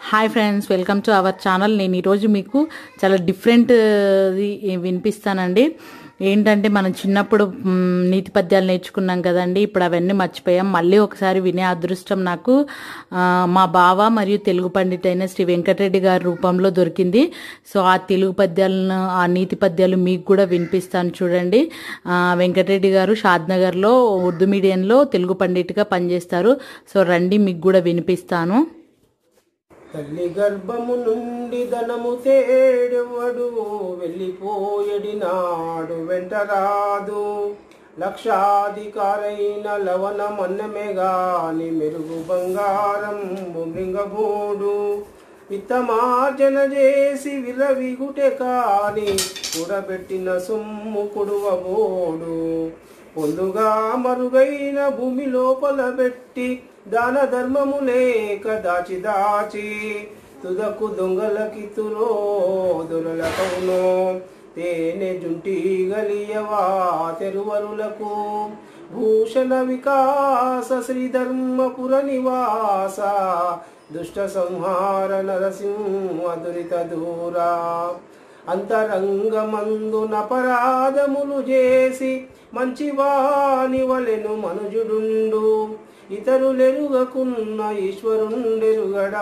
hi friends welcome to our channel నేను ఈరోజు మీకు చాలా డిఫరెంట్ వినిపిస్తానండి ఏంటంటే మనం చిన్నప్పుడు మ్, నీతి పద్యాలు నేర్చుకున్నాం కదండి ఇప్పుడు అవన్నీ మర్చిపోయాం మళ్ళీ ఒకసారి వినే అదృష్టం నాకు ఆ, మా బావ మరియు తెలుగు పండితైన శ్రీ వెంకటరెడ్డి గారి రూపంలో దొరికింది సో ఆ తెలుగు పద్యాలను ఆ నీతి పద్యాలు మీకు కూడా వినిపిస్తాను చూడండి ఆ, వెంకటరెడ్డి గారు షాద్నగర్లో ఉర్దూ మీడియంలో తెలుగు పండిట్గా పనిచేస్తారు సో రండి మీకు కూడా వినిపిస్తాను తల్లి గర్భము నుండి ధనము తేడెవడు వెళ్ళిపోయడి నాడు వెంటరాదు లక్షాధికారైన లవణ మన్నమే గాని మెరుగు బంగారం మృంగబోడు విత్తమార్జన చేసి విర్రవిగుటె కాని కూడబెట్టిన సొమ్ము కుడువబోడు పొందుగా మరుగైన భూమి లోపల పెట్టి దాన ధర్మము లేక దాచి దాచి తుదకు దొంగలకితురో దొరలకవునో తేనె జుంటి గలియవా తెరువరులకు భూషణ వికాస శ్రీధర్మపుర నివాస దుష్ట సంహార నరసింహ దురిత దూరా అంతరంగమందున పరాధములు చేసి మంచివాని వలెను మనుజుడుండు ఇతరులెరుగకున్న ఈశ్వరుండెరుగడా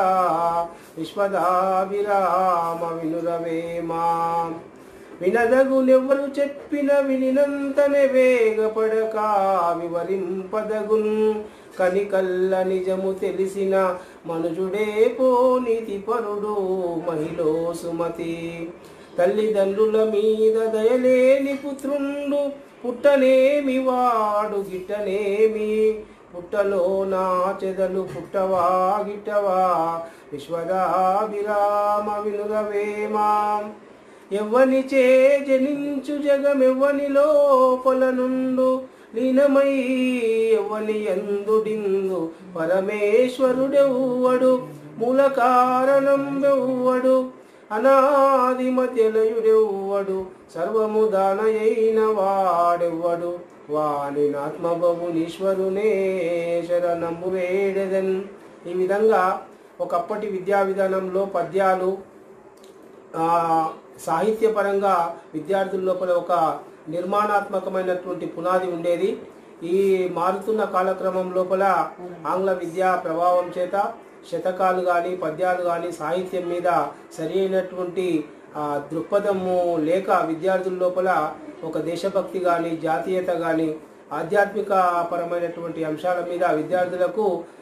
విశ్వదాభిరామ వినురవేమా వినదగునెవ్వరు చెప్పిన వినినంతనే వేగపడక వివరింపదగున్ కనికల్ల నిజము తెలిసిన మనుజుడే పోనీతి పరుడు మహిళో సుమతి తల్లిదండ్రుల మీద దయలేని పుత్రుండు పుట్టనేమి వాడు గిట్టనేమి పుట్టలో నా చెదలు పుట్టవా గిట్టవా విశ్వదాభిరామ వినురవేమా ఎవ్వని చే జనించు జగమెవ్వని లోపల నుండు లీనమై ఎవ్వని ఎందుడిందు పరమేశ్వరుడెవ్వడు మూల కారణం వెవ్వడు అనాది మధ్యలయుడెవ్వడు సర్వము దానయైన వాడెవ్వడు వాని ఆత్మబహునీశ్వరునే శరణంబు వేడెదన్ ఈ విధంగా ఒకప్పటి విద్యా విధానంలో పద్యాలు ఆ, సాహిత్యపరంగా విద్యార్థుల లోపల ఒక నిర్మాణాత్మకమైనటువంటి పునాది ఉండేది ఈ మారుతున్న కాలక్రమం లోపల ఆంగ్ల విద్యా ప్రభావం చేత శతకాలు కానీ పద్యాలు కానీ సాహిత్యం మీద సరి అయినటువంటి ఆ, దృక్పథము లేక విద్యార్థుల లోపల ఒక దేశభక్తి కానీ జాతీయత కానీ ఆధ్యాత్మిక పరమైనటువంటి అంశాల మీద విద్యార్థులకు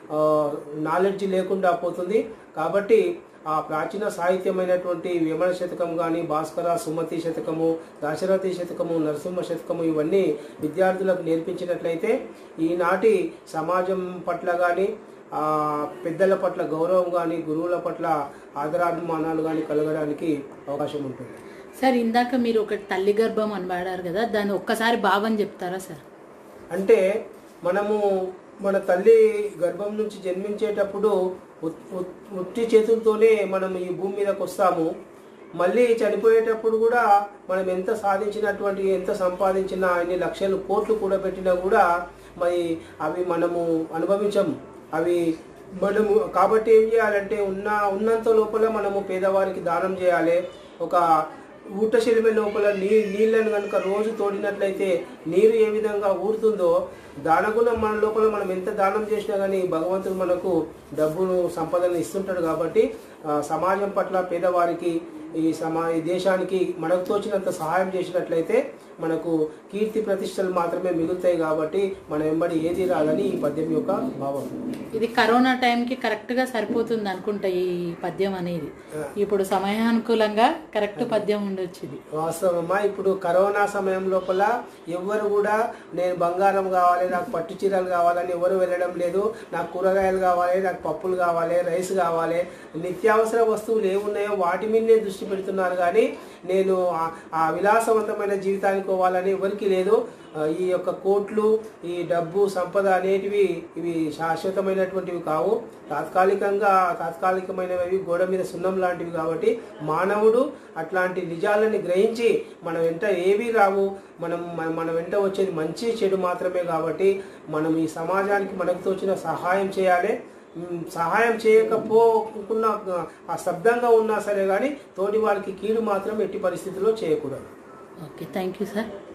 నాలెడ్జ్ లేకుండా పోతుంది కాబట్టి ఆ ప్రాచీన సాహిత్యమైనటువంటి విమల శతకం కానీ భాస్కర సుమతి శతకము దాశరథి శతకము నరసింహ శతకము ఇవన్నీ విద్యార్థులకు నేర్పించినట్లయితే ఈనాటి సమాజం పట్ల కానీ ఆ పెద్దల పట్ల గౌరవం కానీ గురువుల పట్ల ఆదరాభిమానాలు కానీ కలగడానికి అవకాశం ఉంటుంది సార్ ఇందాక మీరు ఒకటి తల్లి గర్భం అని వాడారు కదా దాన్ని ఒక్కసారి భావం చెప్తారా సార్ అంటే మనము మన తల్లి గర్భం నుంచి జన్మించేటప్పుడు ఉత్- ఉత్- ఉట్టి చేతులతోనే మనం ఈ భూమి మీదకి వస్తాము మళ్ళీ చనిపోయేటప్పుడు కూడా మనం ఎంత సాధించినటువంటి ఎంత సంపాదించినా ఎన్ని లక్షలు కోట్లు కూడా పెట్టినా కూడా మరి అవి మనము అనుభవించము అవి మనము కాబట్టి ఏం చేయాలంటే ఉన్న ఉన్నంత లోపల మనము పేదవారికి దానం చేయాలి ఒక ఊట శిలిమ లోపల నీ నీళ్ళను కనుక రోజు తోడినట్లయితే నీరు ఏ విధంగా ఊరుతుందో దానగుణం మన లోపల మనం ఎంత దానం చేసినా కానీ భగవంతుడు మనకు డబ్బును సంపదను ఇస్తుంటాడు కాబట్టి ఆ, సమాజం పట్ల పేదవారికి ఈ సమా ఈ దేశానికి మనకు తోచినంత సహాయం చేసినట్లయితే మనకు కీర్తి ప్రతిష్టలు మాత్రమే మిగులుతాయి కాబట్టి మన వెంబడి ఏది రాదని ఈ పద్యం యొక్క భావం ఇది కరోనా టైంకి కరెక్ట్గా సరిపోతుంది అనుకుంటా ఈ పద్యం అనేది ఇప్పుడు సమయానుకూలంగా కరెక్ట్ పద్యం ఉండొచ్చు ఇది వాస్తవమ్మా ఇప్పుడు కరోనా సమయం లోపల ఎవ్వరు కూడా నేను బంగారం కావాలి నాకు పట్టు చీరలు కావాలని ఎవరు వెళ్ళడం లేదు నాకు కూరగాయలు కావాలి నాకు పప్పులు కావాలి రైస్ కావాలి నిత్యావసర వస్తువులు ఏమున్నాయో వాటి మీదనే దృష్టి పెడుతున్నారు కానీ నేను ఆ- ఆ విలాసవంతమైన జీవితానికి పోవాలని ఎవరికి లేదు ఆ, ఈ యొక్క కోట్లు ఈ డబ్బు సంపద అనేటివి ఇవి శాశ్వతమైనటువంటివి కావు తాత్కాలికంగా తాత్కాలికమైనవి గోడ మీద సున్నం లాంటివి కాబట్టి మానవుడు అట్లాంటి నిజాలని గ్రహించి మన వెంట ఏవి రావు మనం మన- మన వెంట వచ్చేది మంచి చెడు మాత్రమే కాబట్టి మనం ఈ సమాజానికి మనకు తోచిన సహాయం చేయాలి మ్, సహాయం చేయకపోకున్నా అశబ్దంగా ఉన్నా సరే కానీ తోటి వాళ్ళకి కీడు మాత్రం ఎట్టి పరిస్థితుల్లో చేయకూడదు ఓకే థ్యాంక్ యూ సార్